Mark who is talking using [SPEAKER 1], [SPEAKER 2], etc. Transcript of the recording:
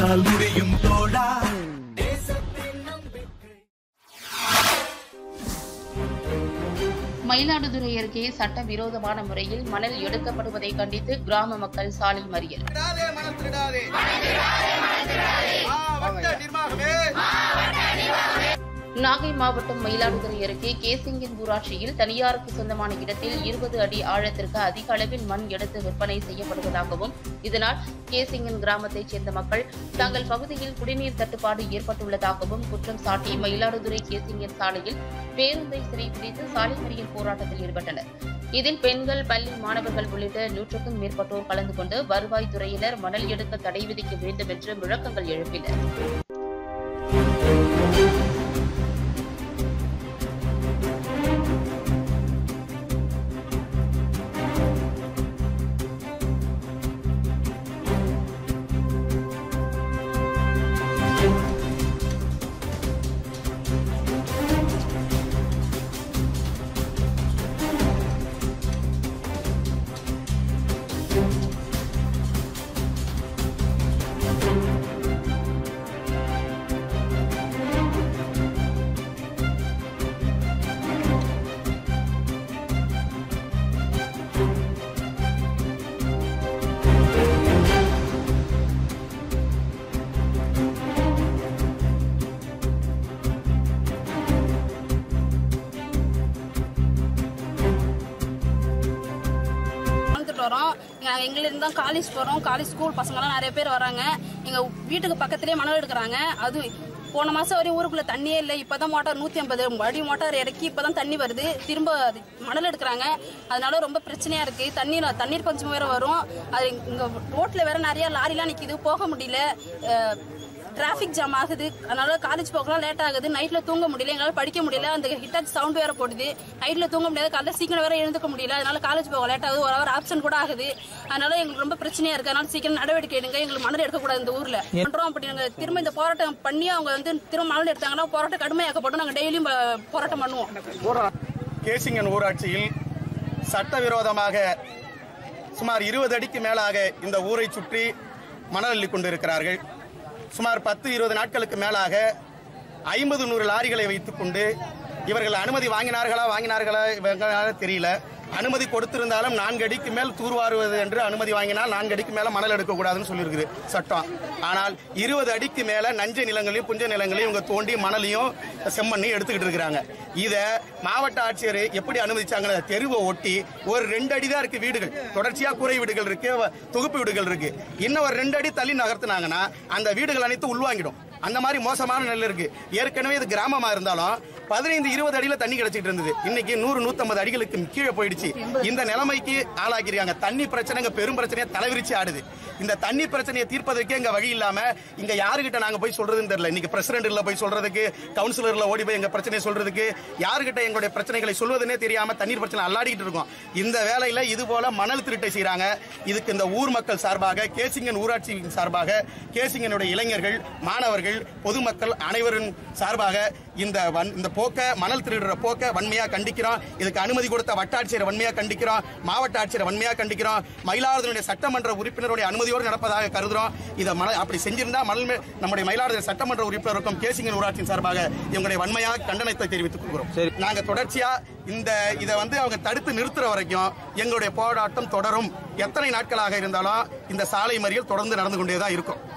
[SPEAKER 1] உன்னால் முடியும் தோழா
[SPEAKER 2] மயிலாடுதுறை அருகே சட்டவிரோதமான முறையில் மணல் எடுக்கப்படுவதை கண்டித்து கிராம மக்கள் சாலை மறியல்
[SPEAKER 3] திருடாதே மனம் திருடாதே மாவட்ட நிர்வாகமே
[SPEAKER 2] நாகை மாவட்டம் மயிலாடுதுறை அருகே கேசிங்கின் ஊராட்சியில் தனியாருக்கு சொந்தமான இடத்தில் இருபது அடி ஆழத்திற்கு அதிக அளவில் மண் எடுத்து விற்பனை செய்யப்படுவதாகவும் இதனால் கேசிங்கன் கிராமத்தைச் சேர்ந்த மக்கள் தங்கள் பகுதியில் குடிநீர் தட்டுப்பாடு ஏற்பட்டுள்ளதாகவும் குற்றம் சாட்டி மயிலாடுதுறை கேசிங்கன் சாலையில் பேருந்தை சிறைபிடித்து சாலை மறியல் போராட்டத்தில் ஈடுபட்டனர் இதில் பெண்கள் பள்ளி மாணவர்கள் உள்ளிட்ட நூற்றுக்கும் மேற்பட்டோர் கலந்து கொண்டு வருவாய்த்துறையினர் மணல் எடுக்க தடை விதிக்க வேண்டும் என்று முழக்கங்கள் எழுப்பினர்
[SPEAKER 4] வாழ்ந்துட்டு வரோம் நாங்கள் எங்களிருந்து தான் காலேஜ் போகிறோம் காலேஜ் ஸ்கூல் பசங்கலாம் நிறைய பேர் வராங்க எங்கள் வீட்டுக்கு பக்கத்துலேயே மணல் எடுக்கிறாங்க அது போன மாதம் வரையும் ஊருக்குள்ள தண்ணியே இல்லை இப்போ தான் மோட்டார் நூற்றி ஐம்பது அடி மோட்டார் இறக்கி இப்போ தான் தண்ணி வருது திரும்ப அது மணல் எடுக்கிறாங்க அதனால ரொம்ப பிரச்சனையாக இருக்குது தண்ணீர் தண்ணீர் பஞ்சம் வேறு வரும் அது இங்கே ரோட்டில் வேற நிறைய லாரிலாம் நிற்கிது போக முடியல அஹ், டிராஃபிக் ஜாம் ஆகுது அதனால காலேஜ் போகலாம் லேட் ஆகுது நைட்ல தூங்க முடியல எங்களால படிக்க முடியல அந்த ஹிட்டாச் சவுண்ட் வேற போடுது நைட்ல தூங்க முடியாது காலைல சீக்கிரம் வேற எழுந்துக்க முடியல அதனால காலேஜ் போக லேட் ஆகுது ஒரு ஹவர் ஆப்ஷன் கூட ஆகுது அதனால எங்களுக்கு ரொம்ப பிரச்சனையா இருக்கு அதனால சீக்கிரம் நடவடிக்கை எடுங்க எங்களுக்கு மணல் எடுக்கக்கூடாது இந்த ஊர்ல பண்றோம் அப்படி நாங்க திரும்ப இந்த போராட்டம் பண்ணி அவங்க வந்து திரும்ப மணல் எடுத்தாங்கன்னா போராட்டம் கடுமையாக்கப்படும் நாங்க டெய்லியும் ப- போராட்டம் பண்ணுவோம்
[SPEAKER 3] கேசிங்கன் ஊராட்சியில் சட்டவிரோதமாக சுமார் இருபது அடிக்கு மேலாக இந்த ஊரை சுற்றி மணல் அள்ளி கொண்டிருக்கிறார்கள் சுமார் பத்து இருபது நாட்களுக்கு மேலாக ஐம்பது நூறு லாரிகளை வைத்துக்கொண்டு இவர்கள் அனுமதி வாங்கினார்களா வாங்கினார்களா இவங்களால தெரியல அனுமதி கொடுத்திருந்தாலும் நான்கு அடிக்கு மேல் தூர்வாருவது என்று அனுமதி வாங்கினால் நான்கு அடிக்கு மேல மணல் எடுக்கக்கூடாதுன்னு சொல்லியிருக்குது சட்டம் ஆனால் இருபது அடிக்கு மேல நஞ்சை நிலங்களையும் புஞ்ச நிலங்களையும் இவங்க தோண்டி மணலையும் செம்மண்ணையும் எடுத்துக்கிட்டு இருக்கிறாங்க இத மாவட்ட ஆட்சியர் எப்படி அனுமதிச்சாங்க தெருவை ஒட்டி ஒரு ரெண்டு அடி தான் இருக்கு வீடுகள் தொடர்ச்சியா கூரை வீடுகள் இருக்கு வ- தொகுப்பு வீடுகள் இருக்கு இன்னும் ஒரு ரெண்டு அடி தள்ளி நகர்த்தினாங்கன்னா அந்த வீடுகள் அனைத்தும் உள்வாங்கிடும் அந்த மாதிரி மோசமான நிலை இருக்கு ஏற்கனவே இது கிராமமா இருந்தாலும் பதினைந்து இருபது அடியில தண்ணி கிடைச்சிட்டு இருந்தது இன்னைக்கு நூறு நூத்தம்பது அடிகளுக்கு கீழே போயிடுச்சு இந்த நிலைமைக்கு ஆளாக்கிறாங்க தண்ணி பிரச்சனைங்க பெரும் பிரச்சனையா தலைவிரிச்சு ஆடுது இந்த தண்ணி பிரச்சனையை தீர்ப்பதற்கே இங்க வழி இல்லாம இங்க யாருகிட்ட நாங்க போய் சொல்றதுன்னு தெரியல இன்னைக்கு பிரசிடென்ட்ல போய் சொல்றதுக்கு கவுன்சிலர்ல ஓடி போய் எங்க பிரச்சனையை சொல்றதுக்கு யாருகிட்ட எங்களுடைய பிரச்சனைகளை சொல்வதுன்னே தெரியாம தண்ணீர் பிரச்சனை அல்லாடிக்கிட்டு இருக்கோம் இந்த வேலையில இது போல மணல் திருட்டை செய்றாங்க இதுக்கு இந்த ஊர் மக்கள் சார்பாக கேசிங்கன் ஊராட்சி சார்பாக கேசிங்கனுடைய இளைஞர்கள் மாணவர்கள் பொதுமக்கள் அனைவரின் சார்பாக இந்த வன்- இந்த போக்க மணல் திருடுற போக்க வன்மையா கண்டிக்கிறோம் இதுக்கு அனுமதி கொடுத்த வட்டாட்சியரை வன்மையா கண்டிக்கிறோம் மாவட்ட ஆட்சியரை வன்மையா கண்டிக்கிறோம் மயிலாடுதுறை சட்டமன்ற உறுப்பினருடைய அனுமதியோடு நடப்பதாக கருதுறோம் இதை மணல் அப்படி செஞ்சிருந்தா மணல் மே- நம்முடைய மயிலாடுதுறை சட்டமன்ற உறுப்பினருக்கும் கேசிங்கன் ஊராட்சியின் சார்பாக எங்களுடைய வன்மையாக கண்டனத்தை தெரிவித்துக் கொள்கிறோம் நாங்க தொடர்ச்சியா இந்த இதை வந்து அவங்க தடுத்து நிறுத்துற வரைக்கும் எங்களுடைய போராட்டம் தொடரும் எத்தனை நாட்களாக இருந்தாலும் இந்த சாலை மறியல் தொடர்ந்து நடந்து கொண்டே தான் இருக்கும்